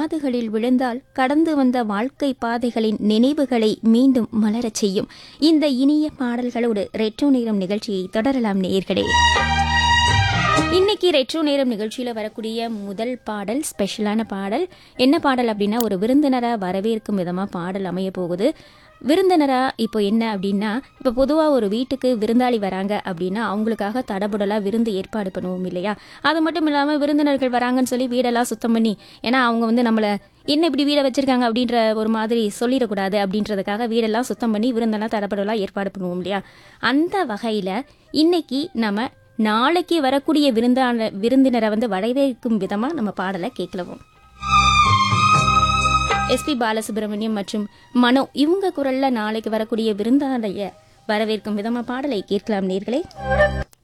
காதுகளில் விழுந்தால் கடந்து வந்த வாழ்க்கை பாதைகளின் நினைவுகளை மீண்டும் மலரச் செய்யும் இந்த இனிய பாடல்களோடு ரெட்ரோ நேரம் நிகழ்ச்சியை தொடரலாம் நேயர்களே இன்னைக்கு ரெட்ரோ நேரம் நிகழ்ச்சியில வரக்கூடிய முதல் பாடல் ஸ்பெஷலான பாடல் என்ன பாடல் அப்படின்னா ஒரு விருந்தினரா வரவேற்கும் விதமா பாடல் அமைய போகுது விருந்தினரா இப்போ என்ன அப்படின்னா இப்போ பொதுவாக ஒரு வீட்டுக்கு விருந்தாளி வராங்க அப்படின்னா அவங்களுக்காக தடபுடலாக விருந்து ஏற்பாடு பண்ணுவோம் இல்லையா அது மட்டும் இல்லாமல் விருந்தினர்கள் வராங்கன்னு சொல்லி வீடெல்லாம் சுத்தம் பண்ணி ஏன்னா அவங்க வந்து நம்மளை என்ன இப்படி வீடை வச்சிருக்காங்க அப்படின்ற ஒரு மாதிரி சொல்லிடக்கூடாது அப்படின்றதுக்காக வீடெல்லாம் சுத்தம் பண்ணி விருந்தெல்லாம் தடபுடலாக ஏற்பாடு பண்ணுவோம் இல்லையா அந்த வகையில் இன்னைக்கு நம்ம நாளைக்கு வரக்கூடிய விருந்தான விருந்தினரை வந்து வரவேற்கும் விதமாக நம்ம பாடலை கேட்கலவோம் எஸ்பி பாலசுப்ரமணியம் மற்றும் மனோ இவங்க குரல்ல நாளைக்கு வரக்கூடிய விருந்தாளைய வரவேற்கும் விதமா பாடலை கேட்கலாம் நேர்களே